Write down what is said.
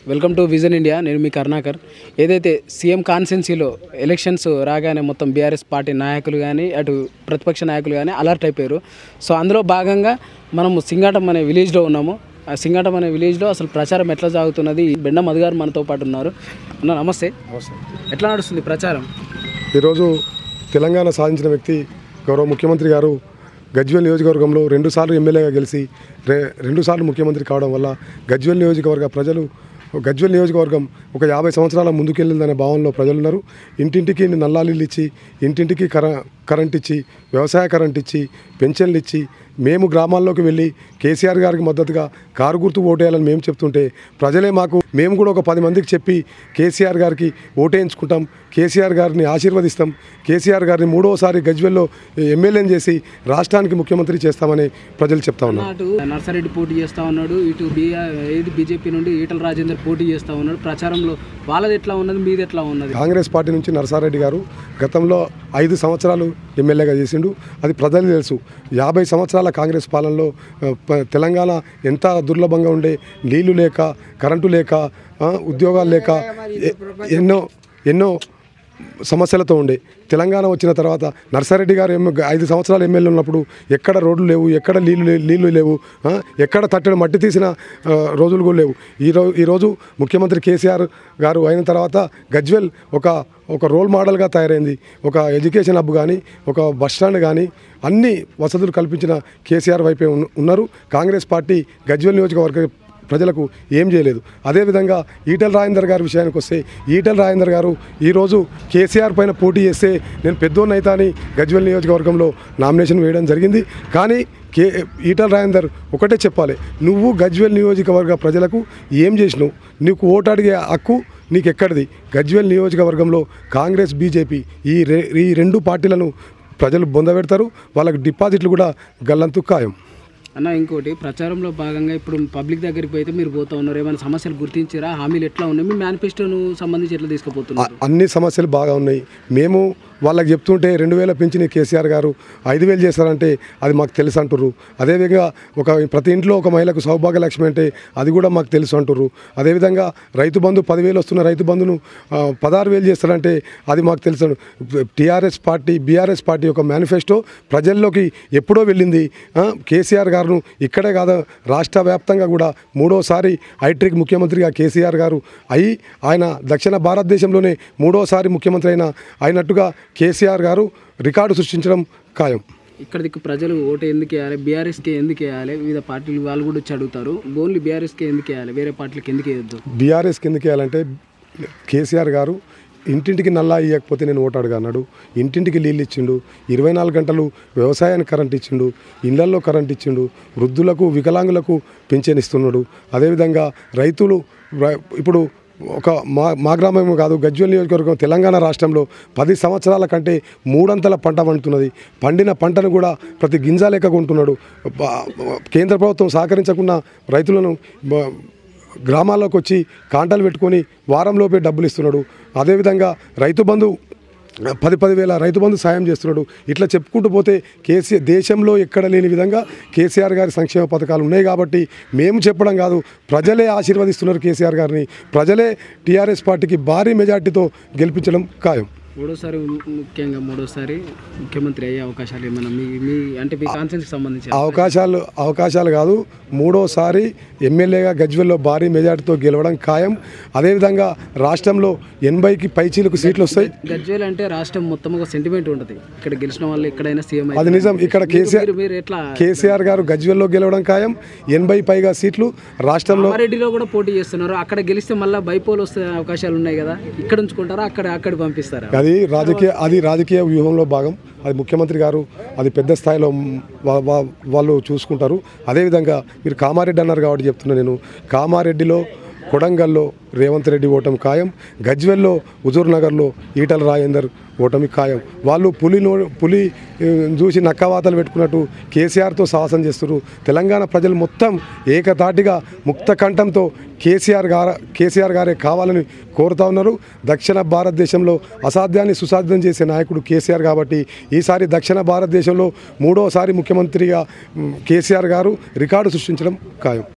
welcome to vision India నేను మీ కరుణాకర్ ఏదైతే CM కాన్సెన్సీలో elections రాగానే మొత్తం బీఆర్ఎస్ పార్టీ నాయకులు కానీ అటు ప్రతిపక్ష నాయకులు కానీ అలర్ట్ అయిపోయారు సో అందులో భాగంగా మనము సింగాటం అనే విలేజ్లో ఉన్నాము ఆ సింగాటం అనే విలేజ్లో అసలు ప్రచారం ఎట్లా సాగుతున్నది బెండ మధు గారు మనతో పాటు ఉన్నారు అన్న నమస్తే ఎట్లా నడుస్తుంది ప్రచారం ఈరోజు తెలంగాణ సాధించిన వ్యక్తి గౌరవ ముఖ్యమంత్రి గారు గజ్వేల్ నియోజకవర్గంలో రెండుసార్లు ఎమ్మెల్యేగా గెలిచి రె రెండుసార్లు ముఖ్యమంత్రి కావడం వల్ల గజ్వేల్ నియోజకవర్గ ప్రజలు గజ్వేల్ నియోజకవర్గం ఒక యాభై సంవత్సరాల ముందుకెళ్ళిందనే భావనలో ప్రజలు ఉన్నారు ఇంటింటికి నల్లాలీలు ఇచ్చి ఇంటింటికి కర కరెంట్ ఇచ్చి వ్యవసాయ కరెంట్ ఇచ్చి పెన్షన్లు ఇచ్చి మేము గ్రామాల్లోకి వెళ్ళి కేసీఆర్ గారికి మద్దతుగా కారు గుర్తు ఓటేయాలని మేము చెప్తుంటే ప్రజలే మాకు మేము కూడా ఒక పది మందికి చెప్పి కేసీఆర్ గారికి ఓటేయించుకుంటాం కేసీఆర్ గారిని ఆశీర్వదిస్తాం కేసీఆర్ గారిని మూడోసారి గజ్వెల్లో ఎమ్మెల్యేని చేసి రాష్ట్రానికి ముఖ్యమంత్రి చేస్తామని ప్రజలు చెప్తా ఉన్నారు అటు నర్సారెడ్డి పోటీ చేస్తూ ఉన్నాడు ఇటు బీఆర్ ఏది బీజేపీ నుండి ఈటల రాజేందర్ పోటీ చేస్తూ ఉన్నాడు ప్రచారంలో వాళ్ళది ఎట్లా ఉన్నది మీది ఎట్లా ఉన్నది కాంగ్రెస్ పార్టీ నుంచి నరసారెడ్డి గారు గతంలో ఐదు సంవత్సరాలు ఎమ్మెల్యేగా చేసిండు అది ప్రజలకు తెలుసు యాభై సంవత్సరాల కాంగ్రెస్ పాలనలో ఆ, ప- తెలంగాణ ఎంత దుర్లభంగా ఉండే నీళ్లు లేక కరెంటు లేక ఆ, ఉద్యోగాలు లేక ఎ- ఎన్నో ఎన్నో సమస్యలతో ఉండే తెలంగాణ వచ్చిన తర్వాత నర్సారెడ్డి గారు ఎమ్మె ఐదు సంవత్సరాలు ఎమ్మెల్యే ఉన్నప్పుడు ఎక్కడ రోడ్లు లేవు ఎక్కడ నీళ్లు లే- నీళ్లు లేవు ఆ, ఎక్కడ తట్టడి మట్టి తీసిన ఆ, రోజులు కూడా లేవు ఈరోజు ఈరోజు ముఖ్యమంత్రి కేసీఆర్ గారు అయిన తర్వాత గజ్వెల్ ఒక ఒక రోల్ మోడల్గా తయారైంది ఒక ఎడ్యుకేషన్ హబ్ కానీ ఒక బస్ స్టాండ్ కానీ అన్ని వసతులు కల్పించిన కేసీఆర్ వైపే ఉన్న- ఉన్నారు కాంగ్రెస్ పార్టీ గజ్వెల్ నియోజకవర్గ ప్రజలకు ఏం చేయలేదు అదేవిధంగా ఈటల రాజేందర్ గారి విషయానికి వస్తే ఈటల రాజేందర్ గారు ఈరోజు కేసీఆర్ పైన పోటీ చేస్తే నేను పెద్దోన్న అవుతా అని గజ్వెల్ నియోజకవర్గంలో నామినేషన్ వేయడం జరిగింది కానీ కే ఈటల రాజేందర్ ఒకటే చెప్పాలి నువ్వు గజ్వెల్ నియోజకవర్గ ప్రజలకు ఏం చేసినావు నీకు ఓటు అడిగే హక్కు నీకు ఎక్కడిది గజ్వెల్ నియోజకవర్గంలో కాంగ్రెస్ బీజేపీ ఈ రె ఈ రెండు పార్టీలను ప్రజలు బొందబెడతారు వాళ్ళకి డిపాజిట్లు కూడా గల్లంతు ఖాయం అన్న ఇంకోటి ప్రచారంలో భాగంగా ఇప్పుడు పబ్లిక్ దగ్గరికి పోయితే మీరు పోతా ఉన్నారు ఏమైనా సమస్యలు గుర్తించారా హామీలు ఎట్లా ఉన్నాయి మీ మేనిఫెస్టోను సంబంధించి ఎట్లా తీసుకుపోతున్నారు అ- అన్ని సమస్యలు బాగా ఉన్నాయి మేము వాళ్ళకి చెప్తుంటే రెండు వేల పెంచిన కేసీఆర్ గారు ఐదు వేలు చేస్తారంటే అది మాకు తెలుసు అంటుర్రు అదేవిధంగా ఒక ప్రతి ఇంట్లో ఒక మహిళకు సౌభాగ్య లక్ష్మి అంటే అది కూడా మాకు తెలుసు అంటుర్రు అదేవిధంగా రైతు బంధు పదివేలు వస్తున్న రైతు బంధును ఆ, పదహారు వేలు చేస్తారంటే అది మాకు తెలుసు టీఆర్ఎస్ పార్టీ బీఆర్ఎస్ పార్టీ యొక్క మేనిఫెస్టో ప్రజల్లోకి ఎప్పుడో వెళ్ళింది ఆ, కేసీఆర్ గారును ఇక్కడే కాదు రాష్ట్ర వ్యాప్తంగా కూడా మూడోసారి హైట్రిక్ ముఖ్యమంత్రిగా కేసీఆర్ గారు అయి ఆయన దక్షిణ భారతదేశంలోనే మూడోసారి ముఖ్యమంత్రి అయిన అయినట్టుగా కేసీఆర్ గారు రికార్డు సృష్టించడం ఖాయం ఇక్కడ దిక్కు ప్రజలు ఓటు ఎందుకు వేయాలి బీఆర్ఎస్కి ఎందుకు వేయాలి వివిధ పార్టీలు వాళ్ళు కూడా వచ్చి అడుగుతారు ఓన్లీ బీఆర్ఎస్కి ఎందుకు వేయాలి వేరే పార్టీలకు ఎందుకు వేయొద్దు బీఆర్ఎస్ కిందకి వెళ్ళాలంటే కేసీఆర్ గారు ఇంటింటికి నల్లా ఇవ్వకపోతే నేను ఓటు అడుగు అన్నాడు ఇంటింటికి నీళ్ళు ఇచ్చిండు ఇరవై నాలుగు గంటలు వ్యవసాయానికి కరెంట్ ఇచ్చిండు ఇళ్లల్లో కరెంట్ ఇచ్చిండు వృద్ధులకు వికలాంగులకు పింఛన్ ఇస్తున్నాడు అదేవిధంగా రైతులు రై- ఇప్పుడు ఒక మా మా గ్రామం కాదు గజ్వెల్ నియోజకవర్గం తెలంగాణ రాష్ట్రంలో పది సంవత్సరాల కంటే మూడంతల పంట పండుతున్నది పండిన పంటను కూడా ప్రతి గింజ లెక్క కొంటున్నాడు బ- కేంద్ర ప్రభుత్వం సహకరించకుండా రైతులను బ- గ్రామాల్లోకి వచ్చి కాంటాలు పెట్టుకొని వారంలోపే డబ్బులు ఇస్తున్నాడు అదేవిధంగా రైతు బంధు పది పదివేల రైతు బంధు సాయం చేస్తున్నాడు ఇట్లా చెప్పుకుంటూ పోతే కేసీఆర్ దేశంలో ఎక్కడ లేని విధంగా కేసీఆర్ గారి సంక్షేమ పథకాలు ఉన్నాయి కాబట్టి మేము చెప్పడం కాదు ప్రజలే ఆశీర్వదిస్తున్నారు కేసీఆర్ గారిని ప్రజలే టీఆర్ఎస్ పార్టీకి భారీ మెజార్టీతో గెలిపించడం ఖాయం మూడోసారి ముఖ్యంగా మూడోసారి ముఖ్యమంత్రి అయ్యే అవకాశాలు ఏమైనా మీ మీ అంటే మీ కాన్సెన్స్కి సంబంధించి అవకాశాలు అవకాశాలు కాదు మూడోసారి ఎమ్మెల్యేగా గజ్వెల్లో భారీ మెజార్టీతో గెలవడం ఖాయం అదేవిధంగా రాష్ట్రంలో ఎనభైకి పైచీలకు సీట్లు వస్తాయి గజ్వేల్ అంటే రాష్ట్రం మొత్తం ఒక సెంటిమెంట్ ఉంటుంది ఇక్కడ గెలిచిన వాళ్ళు ఎక్కడైనా సీఎం అది నిజం ఇక్కడ కేసీఆర్ మీరు మీరు ఎట్లా కేసీఆర్ గారు గజ్వెల్లో గెలవడం ఖాయం ఎనభై పైగా సీట్లు రాష్ట్రంలో కామారెడ్డిలో కూడా పోటీ చేస్తున్నారు అక్కడ గెలిస్తే మళ్ళీ బైపోల్ వస్తే అవకాశాలు ఉన్నాయి కదా ఇక్కడ ఉంచుకుంటారా అక్కడ అక్కడ పంపిస్తారా అది రాజకీయ అది రాజకీయ వ్యూహంలో భాగం అది ముఖ్యమంత్రి గారు అది పెద్ద స్థాయిలో వా- వా- వాళ్ళు చూసుకుంటారు అదేవిధంగా మీరు కామారెడ్డి అన్నారు కాబట్టి చెప్తున్నా నేను కామారెడ్డిలో కొడంగల్లో రేవంత్ రెడ్డి ఓటమి ఖాయం గజ్వెల్లో హుజూర్ నగర్లో ఈటల రాజేందర్ ఓటమి ఖాయం వాళ్ళు పులి నో పులి ఆ, చూసి నక్కవాతలు పెట్టుకున్నట్టు కేసీఆర్తో సాహసం చేస్తున్నారు తెలంగాణ ప్రజలు మొత్తం ఏకతాటిగా ముక్త కంఠంతో కేసీఆర్ గారు కేసీఆర్ గారే కావాలని కోరుతా ఉన్నారు దక్షిణ భారతదేశంలో అసాధ్యాన్ని సుసాధ్యం చేసే నాయకుడు కేసీఆర్ కాబట్టి ఈసారి దక్షిణ భారతదేశంలో మూడోసారి ముఖ్యమంత్రిగా మ్, కేసీఆర్ గారు రికార్డు సృష్టించడం ఖాయం